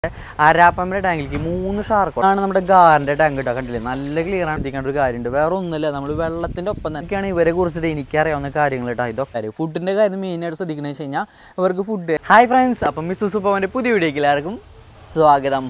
അരാപ്പമ്മയുടെ ടാങ്കിലേക്ക് മൂന്ന് ഷാർക്ക് ആണ് നമ്മുടെ ഗാറിന്റെ ടാങ്ക് കേട്ടോ കണ്ടില്ലേ നല്ല ക്ലിയർ ആണ് എത്തിക്കേണ്ട ഒരു കാര്യമുണ്ട് വേറെ ഒന്നുമില്ല നമ്മൾ വെള്ളത്തിന്റെ ഒപ്പം തന്നെയൊക്കെയാണ് ഇവരെ കുറിച്ചിട്ട് എനിക്കറിയാവുന്ന കാര്യങ്ങൾ കേട്ടോ ഇതൊക്കെ ഫുഡിന്റെ കാര്യം മെയിനായിട്ട് ശ്രദ്ധിക്കുന്നത് വെച്ച് കഴിഞ്ഞാൽ ഇവർക്ക് ഫുഡ് ഹായ് ഫ്രണ്ട്സ് അപ്പം മിസ്സസ് സുപ്പവന്റെ പുതിയ വീഡിയോക്ക് എല്ലാവർക്കും സ്വാഗതം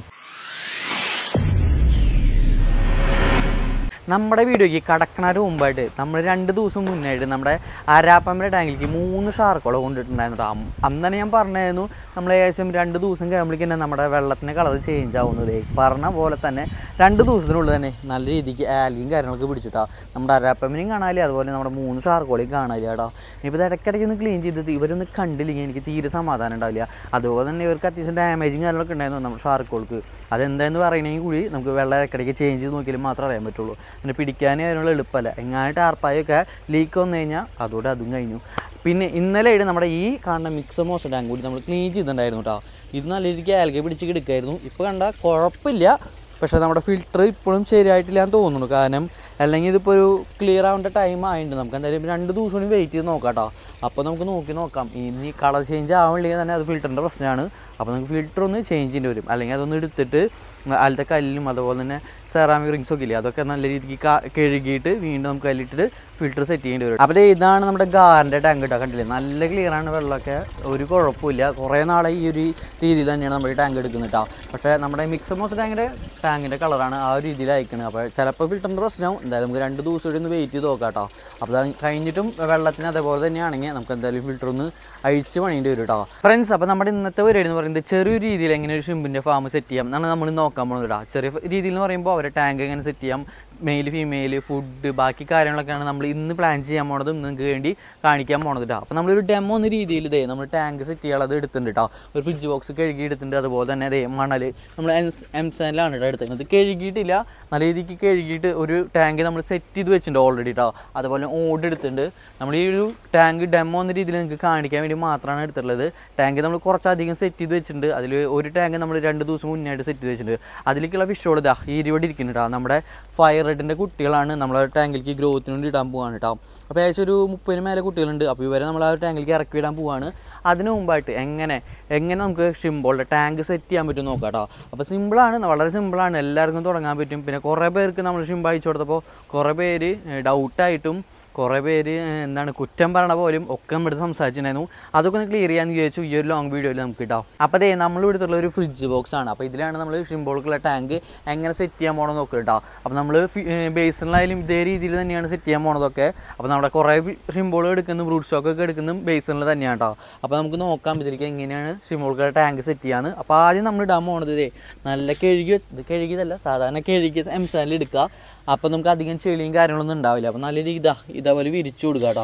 നമ്മുടെ വീഡിയോയ്ക്ക് കടക്കണതിന് മുമ്പായിട്ട് നമ്മൾ രണ്ട് ദിവസം മുന്നായിട്ട് നമ്മുടെ അരാപ്പമ്മയുടെ ടാങ്കിലേക്ക് മൂന്ന് ഷാർക്കുകളെ കൊണ്ടിട്ടുണ്ടായിരുന്നു ട്ടോ. അം- അന്ന് തന്നെ ഞാൻ പറഞ്ഞായിരുന്നു നമ്മൾ ഏകദേശം രണ്ട് ദിവസം കഴിയുമ്പോഴേക്കും തന്നെ നമ്മുടെ വെള്ളത്തിൻ്റെ കളർ ചേഞ്ച് ആവുന്നത് പറഞ്ഞ പോലെ തന്നെ രണ്ട് ദിവസത്തിനുള്ളിൽ തന്നെ നല്ല രീതിക്ക് ആൽഗയും കാര്യങ്ങളൊക്കെ പിടിച്ചിട്ടാ നമ്മുടെ അരാപ്പമ്മനെയും കാണാനില്ല അതുപോലെ നമ്മുടെ മൂന്ന് ഷാർക്കുകളെയും കാണാനില്ല കേട്ടോ ഇപ്പോൾ ഇത് ഇടയ്ക്കിടയ്ക്ക് ഒന്ന് ക്ലീൻ ചെയ്തിട്ട് ഇവരൊന്ന് കണ്ടില്ലെങ്കിൽ എനിക്ക് തീരെ സമാധാനം ഉണ്ടാവില്ല അതുപോലെ തന്നെ ഇവർക്ക് അത്യാവശ്യം ഡാമേജും കാര്യങ്ങളൊക്കെ ഉണ്ടായിരുന്നു നമ്മുടെ ഷാർക്കുകൾക്ക് അതെന്താന്ന് പറയണമെങ്കിൽ കൂടി നമുക്ക് വെള്ളം ഇടയ്ക്കിടയ്ക്ക് ചേഞ്ച് ചെയ്ത് നോക്കിയാലും മാത്രമേ അറിയാൻ പറ്റുള്ളൂ പിന്നെ പിടിക്കാൻ അതിനുള്ള എളുപ്പമല്ല എങ്ങാനും ടാർപ്പായൊക്കെ ലീക്ക് വന്നു കഴിഞ്ഞാൽ അതോടെ അതും കഴിഞ്ഞു പിന്നെ ഇന്നലെയായിട്ട് നമ്മുടെ ഈ കാണുന്ന മിക്സർ മോശം ടാങ്ക് കൂടി നമ്മൾ ക്ലീൻ ചെയ്തിട്ടുണ്ടായിരുന്നു കേട്ടോ ഇത് നല്ല രീതിക്ക് ആൽഗ പിടിച്ച് കിടക്കായിരുന്നു ഇപ്പോൾ കണ്ട കുഴപ്പമില്ല പക്ഷേ നമ്മുടെ ഫിൽറ്റർ ഇപ്പോഴും ശരിയായിട്ടില്ല എന്ന് തോന്നുന്നു കാരണം അല്ലെങ്കിൽ ഇതിപ്പോൾ ഒരു ക്ലിയർ ആവേണ്ട ടൈം ആയിട്ടുണ്ട് നമുക്ക് എന്തായാലും രണ്ട് ദിവസം കൂടി വെയിറ്റ് ചെയ്ത് നോക്കാം കേട്ടോ അപ്പോൾ നമുക്ക് നോക്കി നോക്കാം ഇനി കളർ ചേഞ്ച് ആവണില്ലെങ്കിൽ തന്നെ അത് ഫിൽറ്ററിൻ്റെ പ്രശ്നമാണ് അപ്പോൾ നമുക്ക് ഫിൽറ്റർ ഒന്ന് ചേഞ്ച് ചെയ്യേണ്ടി വരും അല്ലെങ്കിൽ അതൊന്ന് എടുത്തിട്ട് അതിലത്തെ കല്ലും അതുപോലെ തന്നെ സെറാമിക് റിങ്സ് ഒക്കെ ഇല്ലേ അതൊക്കെ നല്ല രീതിക്ക് കാ- കഴുകിയിട്ട് വീണ്ടും നമുക്ക് അതിലിട്ടിട്ട് ഫിൽറ്റർ സെറ്റ് ചെയ്യേണ്ടി വരും അപ്പോൾ ദേ ഇതാണ് നമ്മുടെ ഗാറിൻ്റെ ടാങ്ക് കേട്ടോ കണ്ടില്ലേ നല്ല ക്ലിയർ ആണ് വെള്ളമൊക്കെ ഒരു കുഴപ്പമില്ല കുറേ നാളെ ഈ ഒരു രീതിയിൽ തന്നെയാണ് നമ്മുടെ ഈ ടാങ്ക് എടുക്കുന്നത് കേട്ടോ പക്ഷേ നമ്മുടെ മിക്സർ മോസ് ടാങ്കിൻ്റെ ടാങ്കിൻ്റെ കളറാണ് ആ ഒരു രീതിയിൽ അയക്കുന്നത് അപ്പോൾ ചിലപ്പോൾ ഫിൽറ്ററിൻ്റെ പ്രശ്നം എന്തായാലും നമുക്ക് രണ്ട് ദിവസം കൂടി ഒന്ന് വെയിറ്റ് ചെയ്ത് നോക്കാം കേട്ടോ അപ്പോൾ അത് കഴിഞ്ഞിട്ടും വെള്ളത്തിന് അതേപോലെ തന്നെയാണെങ്കിൽ നമുക്ക് എന്തായാലും ഫിൽറ്റർ ഒന്ന് അഴിച്ച് പണിയേണ്ടി വരും കേട്ടോ ഫ്രണ്ട്സ് അപ്പോൾ നമ്മുടെ ഇന്നത്തെ പരിപാടി എന്ന് പറയുന്നത് ചെറിയൊരു രീതിയിൽ എങ്ങനെ ഒരു ഷിമ്പിൻ്റെ ഫാം സെറ്റ് ചെയ്യാം എന്നാണ് നമ്മൾ നോക്കാൻ പോകുന്നത് കേട്ടോ ചെറിയ രീതിയിൽ എന്ന് പറയുമ്പോൾ അവരെ ടാങ്ക് എങ്ങനെ സെറ്റ് ചെയ്യാം മെയിൽ ഫീമെയിൽ ഫുഡ് ബാക്കി കാര്യങ്ങളൊക്കെയാണ് നമ്മൾ ഇന്ന് പ്ലാൻ ചെയ്യാൻ പോണത് നിങ്ങൾക്ക് വേണ്ടി കാണിക്കാൻ പോണത് കേട്ടോ അപ്പോൾ നമ്മളൊരു ഡെമോ എന്ന രീതിയിൽ ഇതേ നമ്മൾ ടാങ്ക് സെറ്റ് ചെയ്യാനുള്ളത് എടുത്തിട്ടുണ്ട് കേട്ടോ ഒരു ഫ്രിഡ്ജ് ബോക്സ് കഴുകി എടുത്തിട്ടുണ്ട് അതുപോലെ തന്നെ അതേ മണൽ നമ്മൾ എംസാനിലാണ് കേട്ടോ എടുത്തിരുന്നത് കഴുകിയിട്ടില്ല നല്ല രീതിക്ക് കഴുകിയിട്ട് ഒരു ടാങ്ക് നമ്മൾ സെറ്റ് ചെയ്ത് വെച്ചിട്ടുണ്ട് ഓൾറെഡി കേട്ടോ അതുപോലെ ഓട് എടുത്തിട്ടുണ്ട് നമ്മൾ ഈ ഒരു ടാങ്ക് ഡെമോ എന്ന രീതിയിൽ നിങ്ങൾക്ക് കാണിക്കാൻ വേണ്ടി മാത്രമാണ് എടുത്തിട്ടുള്ളത് ടാങ്ക് നമ്മൾ കുറച്ചധികം സെറ്റ് ചെയ്ത് വെച്ചിട്ടുണ്ട് അതിൽ ഒരു ടാങ്ക് നമ്മൾ രണ്ട് ദിവസം മുന്നായിട്ട് സെറ്റ് ചെയ്ത് വെച്ചിട്ടുണ്ട് അതിലേക്കുള്ള ഫിഷോട് ഇതാ ഈ ഇരുപടി ഇരിക്കുന്നുണ്ട് കേട്ടോ നമ്മുടെ ഫയർ റെഡിൻ്റെ കുട്ടികളാണ് നമ്മളെ ടാങ്കിലേക്ക് ഗ്രോത്തിന് വേണ്ടി ഇടാൻ പോവാണ് കേട്ടോ അപ്പോൾ ഏകദേശം ഒരു മുപ്പതിന് മേലെ കുട്ടികളുണ്ട് അപ്പോൾ ഇവരെ നമ്മൾ ആ ഒരു ടാങ്കിലേക്ക് ഇറക്കി വിടാൻ പോവാണ് അതിന് മുമ്പായിട്ട് എങ്ങനെ എങ്ങനെ നമുക്ക് ഷിംബോളുടെ ടാങ്ക് സെറ്റ് ചെയ്യാൻ പറ്റും നോക്കാം കേട്ടോ അപ്പോൾ സിമ്പിളാണ് വളരെ സിമ്പിളാണ് എല്ലാവർക്കും തുടങ്ങാൻ പറ്റും പിന്നെ കുറേ പേർക്ക് നമ്മൾ ഷിംബ് അയച്ചു കൊടുത്തപ്പോൾ കുറേ പേര് ഡൗട്ടായിട്ടും കുറേ പേര് ഏഹ്, എന്താണ് കുറ്റം പറയണ പോലും ഒക്കെ നമ്മുടെ അടുത്ത് സംസാരിച്ചിട്ടുണ്ടായിരുന്നു അതൊക്കെ ഒന്ന് ക്ലിയർ ചെയ്യാന്ന് വിചാരിച്ചു ഈ ഒരു ലോങ് വീഡിയോയിൽ നമുക്ക് കിട്ടാം അപ്പോൾ അതേ നമ്മൾ എടുത്തുള്ള ഒരു ഫ്രിഡ്ജ് ബോക്സ് ആണ് അപ്പോൾ ഇതിലാണ് നമ്മൾ ഷിംബോൾക്കുള്ള ടാങ്ക് എങ്ങനെ സെറ്റ് ചെയ്യാൻ പോകണമെന്ന് നോക്കുക കേട്ടോ അപ്പോൾ നമ്മൾ ബേസിലായാലും ഇതേ രീതിയിൽ തന്നെയാണ് സെറ്റ് ചെയ്യാൻ പോണതൊക്കെ അപ്പോൾ നമ്മുടെ കുറേ ഷിംബോൾ എടുക്കുന്ന ബ്രൂട്ട് സ്റ്റോക്ക് ഒക്കെ എടുക്കുന്നതും ബേസിനിൽ തന്നെയാണ് കേട്ടോ അപ്പോൾ നമുക്ക് നോക്കാം ഇതിലേക്ക് എങ്ങനെയാണ് ഷിംബോൾക്കുള്ള ടാങ്ക് സെറ്റ് ചെയ്യാന്ന് അപ്പോൾ ആദ്യം നമ്മൾ ഇടാൻ പോണത് ഇതേ നല്ല കഴുകി വെച്ച് ഇത് കഴുകിയതല്ല സാധാരണ കഴുകിയ എംസാനിൽ എടുക്കുക അപ്പോൾ നമുക്ക് അധികം ചെളിയും കാര്യങ്ങളൊന്നും ഉണ്ടാവില്ല അപ്പോൾ നല്ല രീതി ഇതാ ഇതേപോലെ വിരിച്ചു കൊടുക്കുക കേട്ടോ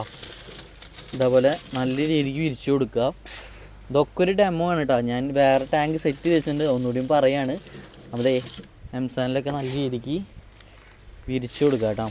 ഇതേപോലെ നല്ല രീതിക്ക് വിരിച്ചു കൊടുക്കുക ഇതൊക്കെ ഒരു ഡെമോ ആണ് കേട്ടോ ഞാൻ വേറെ ടാങ്ക് സെറ്റ് ചെയ്ത് വെച്ചിട്ടുണ്ട് ഒന്നുകൂടിയും പറയാണ് അപ്പോൾ എംസാനിലൊക്കെ നല്ല രീതിക്ക് വിരിച്ചു കൊടുക്കുക കേട്ടോ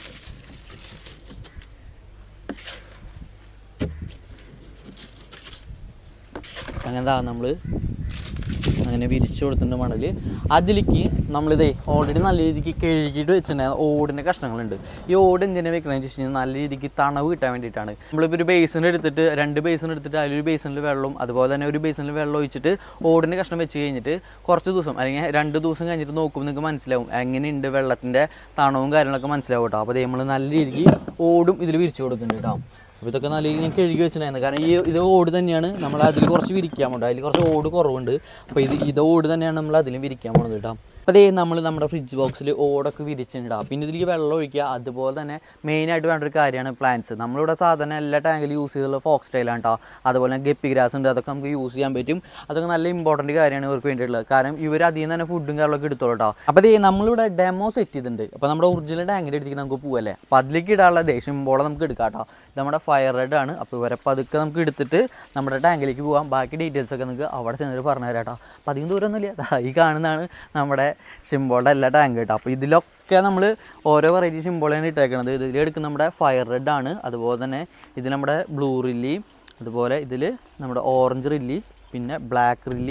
അങ്ങനെ നമ്മൾ അങ്ങനെ വിരിച്ചു കൊടുത്തിട്ടുണ്ട് മണൽ അതിലേക്ക് നമ്മളിതേ ഓൾറെഡി നല്ല രീതിക്ക് കഴുകിയിട്ട് വെച്ചിട്ടുണ്ടായിരുന്ന ഓടിൻ്റെ കഷ്ണങ്ങളുണ്ട് ഈ ഓട് എന്തിനാണ് വെക്കണമെന്ന് വെച്ച് കഴിഞ്ഞാൽ നല്ല രീതിക്ക് തണവ് കിട്ടാൻ വേണ്ടിയിട്ടാണ് നമ്മളിപ്പോൾ ഒരു ബേസിൻ എടുത്തിട്ട് രണ്ട് ബേസിൻ എടുത്തിട്ട് അതിലൊരു ബേസിനിൽ വെള്ളവും അതുപോലെ തന്നെ ഒരു ബേസിനിൽ വെള്ളം ഒഴിച്ചിട്ട് ഓടിൻ്റെ കഷ്ണം വെച്ച് കഴിഞ്ഞിട്ട് കുറച്ച് ദിവസം അല്ലെങ്കിൽ രണ്ട് ദിവസം കഴിഞ്ഞിട്ട് നോക്കുമ്പോൾ നിങ്ങൾക്ക് മനസ്സിലാവും എങ്ങനെയുണ്ട് വെള്ളത്തിൻ്റെ തണവും കാര്യങ്ങളൊക്കെ മനസ്സിലാവും കേട്ടോ അപ്പോൾ നമ്മൾ നല്ല രീതിക്ക് ഓടും ഇതിൽ വിരിച്ചു കൊടുക്കുന്നുണ്ട് കേട്ടോ അപ്പോൾ ഇതൊക്കെ നല്ല രീതിയിൽ ഞാൻ കഴുകി വെച്ചിട്ടുണ്ടായിരുന്നു കാരണം ഈ ഇത് ഓട് തന്നെയാണ് നമ്മൾ അതിൽ കുറച്ച് വിരിക്കാൻ പോകുന്നത് അതിൽ കുറച്ച് ഓട് കുറവുണ്ട് അപ്പോൾ ഇത് ഇത് ഓട് തന്നെയാണ് നമ്മൾ അതിലും വിരിക്കാൻ പോകുന്നത് കേട്ടോ അപ്പോൾ അതേ നമ്മൾ നമ്മുടെ ഫ്രിഡ്ജ് ബോക്സിൽ ഓടൊക്കെ വിരിച്ചിട്ടുണ്ടാവും പിന്നെ ഇതിലേക്ക് വെള്ളം ഒഴിക്കുക അതുപോലെ തന്നെ മെയിനായിട്ട് വേണ്ട ഒരു കാര്യമാണ് പ്ലാന്റ്സ് നമ്മളിവിടെ സാധാരണ എല്ലാ ടാങ്കിലും യൂസ് ചെയ്തുള്ള ഫോക്സ് സ്റ്റൈലാണ് കേട്ടോ അതുപോലെ തന്നെ ഗപ്പി ഗ്രാസ് ഉണ്ട് അതൊക്കെ നമുക്ക് യൂസ് ചെയ്യാൻ പറ്റും അതൊക്കെ നല്ല ഇമ്പോർട്ടൻറ്റ് കാര്യമാണ് ഇവർക്ക് വേണ്ടിയിട്ടുള്ളത് കാരണം ഇവർ അതിൽ നിന്ന് തന്നെ ഫുഡും കാര്യങ്ങളൊക്കെ എടുത്തോളൂ കേട്ടോ അപ്പോൾ അതേ നമ്മളിവിടെ ഡെമോ സെറ്റ് ചെയ്തിട്ടുണ്ട് അപ്പോൾ നമ്മുടെ ഒറിജിനൽ ടാങ്കിൻ്റെ അടുത്തേക്ക് നമുക്ക് പോകല്ലേ അപ്പോൾ അതിലേക്ക് ഇടാനുള്ള ദേഷ്യം പോലെ നമുക്ക് എടുക്കാം കേട്ടോ ഇത് നമ്മുടെ ഫയർ റെഡ് ആണ് അപ്പോൾ ഇവരെ പതുക്കെ നമുക്ക് എടുത്തിട്ട് നമ്മുടെ ടാങ്കിലേക്ക് പോകാം ബാക്കി ഡീറ്റെയിൽസ് ഒക്കെ നിങ്ങൾക്ക് അവിടെ ചെന്നിട്ട് പറഞ്ഞു തരാം കേട്ടോ അപ്പോൾ അധികം ദൂരമൊന്നുമില്ല ദാ ഈ കാണുന്നതാണ് നമ്മുടെ ഷിംബോളുടെ എല്ലാ ടാങ്ക് കേട്ടോ അപ്പോൾ ഇതിലൊക്കെ നമ്മൾ ഓരോ വെറൈറ്റി ഷിംബോളാണ് ഇട്ടേക്കുന്നത് ഇതിൽ എടുക്കുന്ന നമ്മുടെ ഫയർ റെഡ് ആണ് അതുപോലെ തന്നെ ഇതിൽ നമ്മുടെ ബ്ലൂ റില്ലി അതുപോലെ ഇതിൽ നമ്മുടെ ഓറഞ്ച് റില്ലി പിന്നെ ബ്ലാക്ക് റില്ലി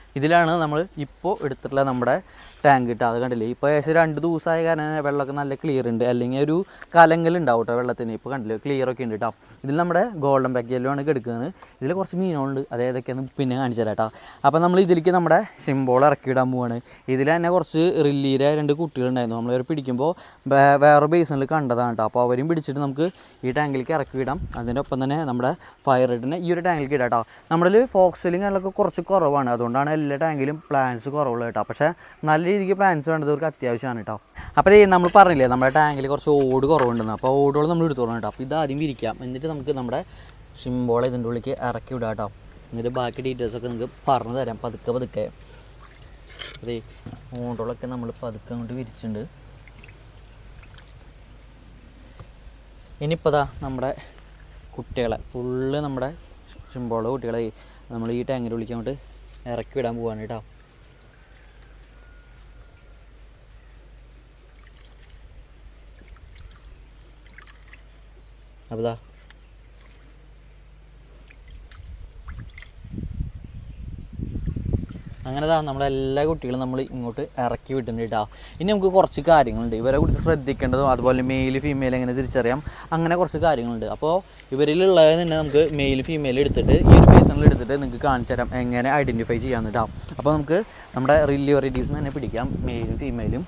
ഇതിലാണ് നമ്മൾ ഇപ്പോൾ എടുത്തിട്ടുള്ള നമ്മുടെ ടാങ്ക് കിട്ടുക അത് കണ്ടില്ലേ ഇപ്പോൾ ഏകദേശം രണ്ട് ദിവസമായ കാരണം വെള്ളമൊക്കെ നല്ല ക്ലിയർ ഉണ്ട് അല്ലെങ്കിൽ ഒരു കലങ്കൽ ഉണ്ടാവും കേട്ടോ വെള്ളത്തിന് ഇപ്പോൾ കണ്ടില്ലേ ക്ലിയർ ഒക്കെ ഉണ്ട് കേട്ടോ ഇതിൽ നമ്മുടെ ഗോൾഡൻ പാക്ക് ആണ് കിടക്കുന്നത് ഇതിൽ കുറച്ച് മീനുകളുണ്ട് അത് ഏതൊക്കെയാണെന്ന് പിന്നെ കാണിച്ചു തരാം കേട്ടോ അപ്പോൾ നമ്മൾ ഇതിലേക്ക് നമ്മുടെ ഷിംബോൾ ഇറക്കിയിടാൻ പോവാണ് ഇതിൽ തന്നെ കുറച്ച് റില്ലീരെ രണ്ട് കുട്ടികളുണ്ടായിരുന്നു നമ്മളവർ പിടിക്കുമ്പോൾ വേ- വേറെ ബേസിനിൽ കണ്ടതാണ് കേട്ടോ അപ്പോൾ അവരും പിടിച്ചിട്ട് നമുക്ക് ഈ ടാങ്കിലേക്ക് ഇറക്കി വിടാം അതിൻ്റെ ഒപ്പം തന്നെ നമ്മുടെ ഫയർ ഹെഡിനെ ഈ ഒരു ടാങ്കിലേക്ക് ഇടാം കേട്ടോ നമ്മുടെ ഫോക്സിലും കാര്യങ്ങളൊക്കെ കുറച്ച് കുറവാണ് അതുകൊണ്ടാണ് എല്ലാ ടാങ്കിലും പ്ലാൻസ് കുറവുള്ളത് കേട്ടോ പക്ഷേ നല്ല രീതിക്ക് പ്ലാൻസ് വേണ്ടവർക്ക് അത്യാവശ്യമാണ് കേട്ടോ അപ്പോൾ ഈ നമ്മൾ പറഞ്ഞില്ലേ നമ്മുടെ ടാങ്കിൽ കുറച്ച് ഓട് കുറവുണ്ടെന്ന് അപ്പോൾ ഓടുകൾ നമ്മൾ എടുത്തോളാം കേട്ടോ അപ്പോൾ ഇത് ആദ്യം വിരിക്കാം എന്നിട്ട് നമുക്ക് നമ്മുടെ ഷിംബോളെ ഇതിൻ്റെ ഉള്ളിലേക്ക് ഇറക്കി വിടാം കേട്ടോ എന്നിട്ട് ബാക്കി ഡീറ്റെയിൽസ് ഒക്കെ നിങ്ങൾക്ക് പറഞ്ഞു തരാം പതുക്കെ പതുക്കെ അതെ ഓടുകളൊക്കെ നമ്മൾ പതുക്കെ അങ്ങോട്ട് വിരിച്ചിട്ടുണ്ട് ഇനിയിപ്പോൾ ദാ നമ്മുടെ കുട്ടികളെ ഫുള്ള് നമ്മുടെ ഷിംബോള കുട്ടികളെ നമ്മൾ ഈ ടാങ്കിൻ്റെ ഉള്ളിലേക്ക് അങ്ങോട്ട് ഇറക്കി വിടാൻ പോവാണ് കേട്ടോ അപ്പോൾ ദാ അങ്ങനെ ദാ നമ്മുടെ എല്ലാ കുട്ടികളും നമ്മൾ ഇങ്ങോട്ട് ഇറക്കി വിട്ടിട്ടുണ്ട് കേട്ടോ ഇനി നമുക്ക് കുറച്ച് കാര്യങ്ങളുണ്ട് ഇവരെ കുറിച്ച് ശ്രദ്ധിക്കേണ്ടതും അതുപോലെ മെയിൽ ഫീമെയിൽ എങ്ങനെ തിരിച്ചറിയാം അങ്ങനെ കുറച്ച് കാര്യങ്ങളുണ്ട് അപ്പോൾ ഇവരിലുള്ളത് തന്നെ നമുക്ക് മെയിൽ ഫീമെയിൽ എടുത്തിട്ട് ഈ ഒരു പേഴ്സണിൽ എടുത്തിട്ട് നിങ്ങൾക്ക് കാണിച്ചു തരാം എങ്ങനെ ഐഡൻറ്റിഫൈ ചെയ്യാമെന്ന് കേട്ടോ അപ്പോൾ നമുക്ക് നമ്മുടെ റിലിവറിറ്റീസ് തന്നെ പിടിക്കാം മെയിലും ഫീമെയിലും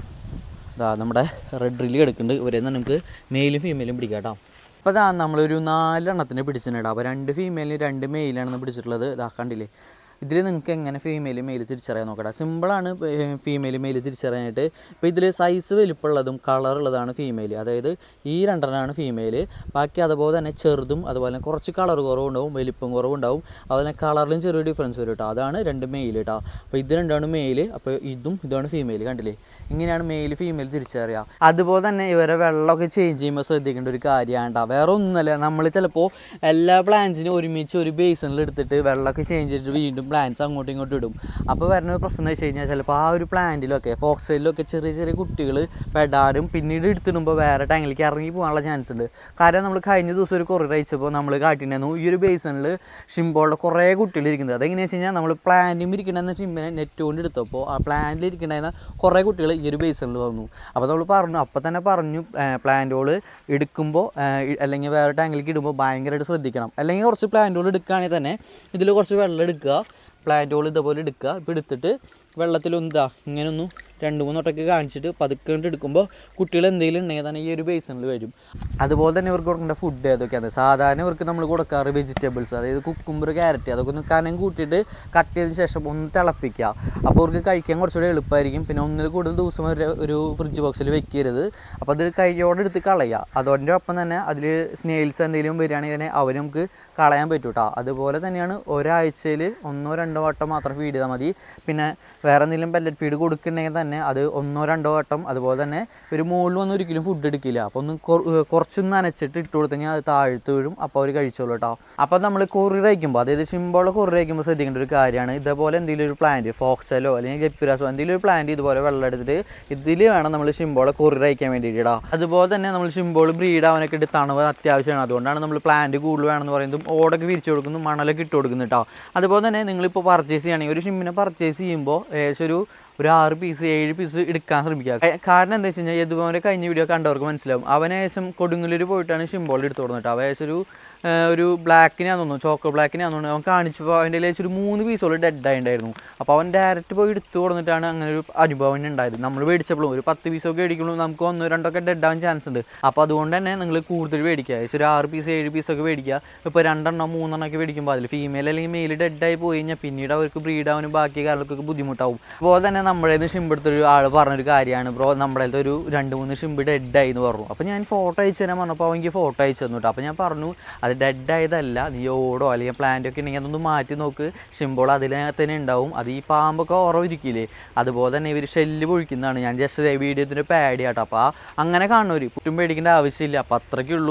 ഇതാ നമ്മുടെ റെഡ് റില്ലി എടുക്കുന്നുണ്ട് ഇവരെ നിന്ന് നമുക്ക് മെയിലും ഫീമെയിലും പിടിക്കാം കേട്ടോ അപ്പോൾ ഇതാ നമ്മളൊരു നാലെണ്ണത്തിന് പിടിച്ചിട്ടുണ്ട് അപ്പോൾ രണ്ട് ഫീമെയിലും രണ്ട് മെയിലാണെന്ന് പിടിച്ചിട്ടുള്ളത് ഇതാ കണ്ടില്ലേ ഇതിൽ നിങ്ങൾക്ക് എങ്ങനെ ഫീമെയിൽ മെയിൽ തിരിച്ചറിയാൻ നോക്കട്ടെ സിമ്പിളാണ് ഫീമെയിൽ മെയിൽ തിരിച്ചറിയാനായിട്ട് ഇപ്പോൾ ഇതിൽ സൈസ് വലിപ്പമുള്ളതും കളറുള്ളതാണ് ഫീമെയിൽ അതായത് ഈ രണ്ടെണ്ണമാണ് ഫീമെയിൽ ബാക്കി അതുപോലെ തന്നെ ചെറുതും അതുപോലെ തന്നെ കുറച്ച് കളർ കുറവുണ്ടാവും വലിപ്പം കുറവുണ്ടാവും അതുപോലെ തന്നെ കളറിലും ചെറിയ ഡിഫറൻസ് വരും കേട്ടോ അതാണ് രണ്ട് മെയിൽ കേട്ടോ അപ്പോൾ ഇത് രണ്ടാണ് മെയിൽ അപ്പോൾ ഇതും ഇതാണ് ഫീമെയിൽ കണ്ടില്ലേ ഇങ്ങനെയാണ് മെയിൽ ഫീമെയിൽ തിരിച്ചറിയുക അതുപോലെ തന്നെ ഇവരെ വെള്ളമൊക്കെ ചേഞ്ച് ചെയ്യുമ്പോൾ ശ്രദ്ധിക്കേണ്ട ഒരു കാര്യമാണ് കേട്ടോ വേറെ ഒന്നുമല്ല നമ്മൾ ചിലപ്പോൾ എല്ലാ പ്ലാന്റ്സിനും ഒരുമിച്ച് ഒരു ബേസിനിൽ എടുത്തിട്ട് വെള്ളമൊക്കെ ചേഞ്ച് ചെയ്തിട്ട് വീണ്ടും പ്ലാന്റ്സ് അങ്ങോട്ടും ഇങ്ങോട്ടും ഇടും അപ്പോൾ വരുന്ന ഒരു പ്രശ്നം എന്ന് വെച്ച് കഴിഞ്ഞാൽ ചിലപ്പോൾ ആ ഒരു പ്ലാന്റിലൊക്കെ ഫോക്സൈഡിലൊക്കെ ചെറിയ ചെറിയ കുട്ടികൾ പെടാനും പിന്നീട് എടുത്തിടുമ്പോൾ വേറെ ടാങ്കിലേക്ക് ഇറങ്ങി പോകാനുള്ള ചാൻസ് ഉണ്ട് കാരണം നമ്മൾ കഴിഞ്ഞ ദിവസം ഒരു കൊറിയർ അയച്ചപ്പോൾ നമ്മൾ കാട്ടിണ്ടായിരുന്നു ഈ ഒരു ബേസിനിൽ ഷിംബോളിൽ കുറേ കുട്ടികൾ ഇരിക്കുന്നത് അതെങ്ങനെയാണെന്ന് വെച്ച് കഴിഞ്ഞാൽ നമ്മൾ പ്ലാന്റിൽ ഇരിക്കണമെന്ന ഷിമ്പിനെ നെറ്റ് കൊണ്ട് എടുത്തപ്പോൾ ആ പ്ലാന്റിൽ ഇരിക്കണ്ടായിരുന്ന കുറേ കുട്ടികൾ ഈ ഒരു ബേസിനിൽ വന്നു അപ്പോൾ നമ്മൾ പറഞ്ഞു അപ്പോൾ തന്നെ പറഞ്ഞു പ്ലാന്റുകൾ എടുക്കുമ്പോൾ അല്ലെങ്കിൽ വേറെ ടാങ്കിലേക്ക് ഇടുമ്പോൾ ഭയങ്കരമായിട്ട് ശ്രദ്ധിക്കണം അല്ലെങ്കിൽ കുറച്ച് പ്ലാന്റുകൾ എടുക്കുകയാണെങ്കിൽ തന്നെ ഇതിൽ കുറച്ച് വെള്ളം എടുക്കുക പ്ലാന്റുകൾ ഇതേപോലെ എടുക്കുക ഇപ്പോൾ എടുത്തിട്ട് വെള്ളത്തിലൊന്ന് ഇതാ ഇങ്ങനെ ഒന്ന് രണ്ട് മൂന്ന് വട്ടമൊക്കെ കാണിച്ചിട്ട് പതുക്കെ കൊണ്ട് എടുക്കുമ്പോൾ കുട്ടികൾ എന്തെങ്കിലും ഉണ്ടെങ്കിൽ തന്നെ ഈ ഒരു ബേസിനിൽ വരും അതുപോലെ തന്നെ ഇവർക്ക് കൊടുക്കേണ്ട ഫുഡ് ഏതൊക്കെയാണ് സാധാരണ ഇവർക്ക് നമ്മൾ കൊടുക്കാറ് വെജിറ്റബിൾസ് അതായത് കുക്കുമ്പർ ക്യാരറ്റ് അതൊക്കെ ഒന്ന് കനം കൂട്ടിയിട്ട് കട്ട് ചെയ്തതിന് ശേഷം ഒന്ന് തിളപ്പിക്കുക അപ്പോൾ അവർക്ക് കഴിക്കാൻ കുറച്ചുകൂടി എളുപ്പമായിരിക്കും പിന്നെ ഒന്നിൽ കൂടുതൽ ദിവസം ഒരു ഒരു ഫ്രിഡ്ജ് ബോക്സിൽ വെക്കരുത് അപ്പോൾ അത് കൈയോടെ എടുത്ത് കളയുക അതോടെ ഒപ്പം തന്നെ അതിൽ സ്നെയിൽസ് എന്തെങ്കിലും വരികയാണെങ്കിൽ തന്നെ അവർ നമുക്ക് കളയാൻ പറ്റും കേട്ടോ അതുപോലെ തന്നെയാണ് ഒരാഴ്ചയിൽ ഒന്നോ രണ്ടോ വട്ടം മാത്രം ഫീഡ് ചെയ്താൽ മതി പിന്നെ വേറെ എന്തെങ്കിലും പെല്ലറ്റ് ഫീഡ് കൊടുക്കുന്നുണ്ടെങ്കിൽ തന്നെ അത് ഒന്നോ രണ്ടോ വട്ടം അതുപോലെ തന്നെ ഒരു മുകളിൽ വന്ന് ഒരിക്കലും ഫുഡ് എടുക്കില്ല അപ്പോൾ ഒന്ന് കൊ- ഏർ കുറച്ചൊന്ന് നനച്ചിട്ട് ഇട്ട് കൊടുത്തു കഴിഞ്ഞാൽ അത് താഴ്ത്ത് വീഴും അപ്പോൾ അവർ കഴിച്ചോളൂ കേട്ടോ അപ്പോൾ നമ്മൾ കൊറിയർ അയക്കുമ്പോൾ അതായത് ഷിംബോളെ കൊറിയർ അയക്കുമ്പോൾ ശ്രദ്ധിക്കേണ്ട ഒരു കാര്യമാണ് ഇതേപോലെ എന്തെങ്കിലും ഒരു പ്ലാന്റ് ഫോക്സലോ അല്ലെങ്കിൽ ഗപ്പിരാസോ എന്തെങ്കിലും ഒരു പ്ലാന്റ് ഇതുപോലെ വെള്ളം എടുത്തിട്ട് ഇതിൽ വേണം നമ്മൾ ഷിംബോളെ കൊറിയർ അയക്കാൻ വേണ്ടിയിട്ടാ അതുപോലെ തന്നെ നമ്മൾ ഷിംബോൾ ബ്രീഡ് ആവാനൊക്കെ ഇട്ട് തണുവ് അത്യാവശ്യമാണ് അതുകൊണ്ടാണ് നമ്മൾ പ്ലാന്റ് കൂടുതൽ വേണമെന്ന് പറയുന്നതും ഓടൊക്കെ വിരിച്ചു കൊടുക്കുന്നു മണലൊക്കെ ഇട്ട് കൊടുക്കുന്നു കേട്ടോ അതുപോലെ തന്നെ നിങ്ങളിപ്പോൾ പർച്ചേസ് ചെയ്യുകയാണെങ്കിൽ ഒരു ഷിമ്മിനെ പർച്ചേസ് ചെയ്യുമ്പോൾ ഏകദേശം ഒരു ഒരു ആറ് പീസ് ഏഴ് പീസ് എടുക്കാൻ ശ്രമിക്കുക ക- കാരണം എന്താ വെച്ച് കഴിഞ്ഞാൽ യദുപോലെ കഴിഞ്ഞ വീഡിയോ കണ്ടവർക്ക് മനസ്സിലാവും അവൻ ഏകദേശം കൊടുങ്ങല്ലൂർ പോയിട്ടാണ് ഷിംബോൾ എടുത്തു കൊടുത്തിട്ട് അവൻ ഏകദേശം ഒരു ആ, ഒരു ബ്ലാക്കിനാന്ന് തോന്നുന്നു ചോക്കോ ബ്ലാക്കിനാന്ന് തോന്നുന്നു അവൻ കാണിച്ചപ്പോൾ അവൻ്റെ ഏകദേശം ഒരു മൂന്ന് പീസോളം ഡെഡ് ആയിട്ടുണ്ടായിരുന്നു അപ്പോൾ അവൻ ഡയറക്റ്റ് പോയി എടുത്തു കൊടുത്തിട്ടാണ് അങ്ങനെ ഒരു അനുഭവം ഉണ്ടായത് നമ്മൾ മേടിച്ചപ്പോഴും ഒരു പത്ത് പീസൊക്കെ മേടിക്കുമ്പോൾ നമുക്ക് ഒന്നോ രണ്ടൊക്കെ ഡെഡ് ആവാൻ ചാൻസ് ഉണ്ട് അപ്പോൾ അതുകൊണ്ട് തന്നെ നിങ്ങൾ കൂടുതൽ മേടിക്കുക ഏകദേശം ഒരു ആറ് പീസ് ഏഴ് പീസൊക്കെ മേടിക്കുക ഇപ്പോൾ രണ്ടെണ്ണം മൂന്നെണ്ണം ഒക്കെ മേടിക്കുമ്പോൾ അതിൽ ഫീമെയിൽ അല്ലെങ്കിൽ മെയിൽ ഡെഡായി പോയി കഴിഞ്ഞാൽ പിന്നീട് അവർക്ക് ബ്രീഡ് ആവാനും ബാക്കി കാര്യങ്ങൾക്കൊക്കെ ബുദ്ധിമുട്ടാവും അതുപോലെ തന്നെ നമ്മുടെ നിന്ന് ഷിമ്പെടുത്തൊരു ആൾ പറഞ്ഞൊരു കാര്യമാണ് ബ്രോ നമ്മുടെ അടുത്ത് ഒരു രണ്ട് മൂന്ന് ഷിമ്പ് ഡെഡായി എന്ന് പറഞ്ഞു അപ്പോൾ ഞാൻ ഫോട്ടോ അയച്ചു തരാൻ പറഞ്ഞപ്പോൾ അവൻ ഫോട്ടോ അയച്ചു തന്നു കേട്ടോ അപ്പോൾ ഞാൻ പറഞ്ഞു അത് ഡെഡ് ആയതല്ല നീ ഓടോ അല്ലെങ്കിൽ പ്ലാന്റ് ഒക്കെ ഉണ്ടെങ്കിൽ അതൊന്ന് മാറ്റി നോക്ക് ഷിമ്പോൾ അതിനകത്ത് തന്നെ ഉണ്ടാവും അത് ഈ പാമ്പൊക്കെ ഓറവിരിക്കില്ലേ അതുപോലെ തന്നെ ഇവർ ഷെല്ല് പൊഴിക്കുന്നതാണ് ഞാൻ ജസ്റ്റ് വീഡിയോത്തിൻ്റെ പാഡ് ചെയ്യാട്ടോ അപ്പോൾ ആ അങ്ങനെ കാണുന്നവർ കുറ്റും പേടിക്കേണ്ട ആവശ്യമില്ല അപ്പോൾ അത്രയ്ക്കേ ഉള്ളൂ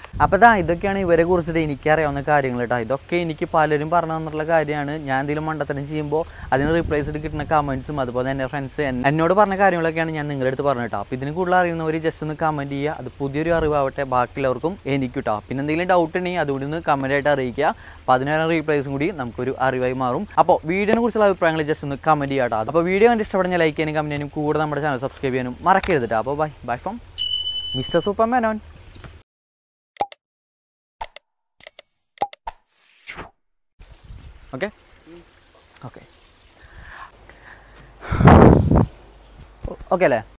അപ്പോൾ ഇതാ ഇതൊക്കെയാണ് ഇവരെ കുറിച്ചിട്ട് എനിക്കറിയാവുന്ന കാര്യങ്ങൾ കേട്ടോ ഇതൊക്കെ എനിക്ക് പലരും പറഞ്ഞു തന്നിട്ടുള്ള കാര്യമാണ് ഞാൻ എന്തെങ്കിലും മണ്ടത്തരം ചെയ്യുമ്പോൾ അതിന് റീപ്ലേസ് ചെയ്ത് കിട്ടുന്ന കമൻസും അതുപോലെ എൻ്റെ ഫ്രണ്ട്സ് എന്നോട് പറഞ്ഞ കാര്യങ്ങളൊക്കെയാണ് ഞാൻ നിങ്ങളുടെ അടുത്ത് പറഞ്ഞു കേട്ടോ അപ്പോൾ ഇതിന് കൂടുതൽ അറിയുന്നവർ ജസ്റ്റ് ഒന്ന് കമൻറ്റ് ചെയ്യുക അത് പുതിയൊരു അറിവാവട്ടെ ബാക്കിയുള്ളവർക്കും എനിക്ക് കേട്ടോ പിന്നെ എന്തെങ്കിലും ഡൗട്ട് ഉണ്ടെങ്കിൽ അതുകൂടി ഒന്ന് കമൻ്റ് ആയിട്ട് അറിയിക്കുക അപ്പോൾ അതിനേരം റീപ്ലേസും കൂടി നമുക്കൊരു അറിവായി മാറും അപ്പോൾ വീഡിയോനെ കുറിച്ചുള്ള അഭിപ്രായങ്ങൾ ജസ്റ്റ് ഒന്ന് കമൻറ്റ് ചെയ്യാം കേട്ടോ അപ്പോൾ വീഡിയോ കണ്ട് ഇഷ്ടപ്പെടുന്ന ലൈക്ക് ചെയ്യാനും കമൻറ്റ് ചെയ്യാനും കൂടെ നമ്മുടെ ചാനൽ സബ്സ്ക്രൈബ് ചെയ്യാനും മറക്കരുത് കേട്ടോ അപ്പോൾ bye bye from mister super മാനോൻ ഓക്കെ ഓക്കെ ഓക്കെ അല്ലേ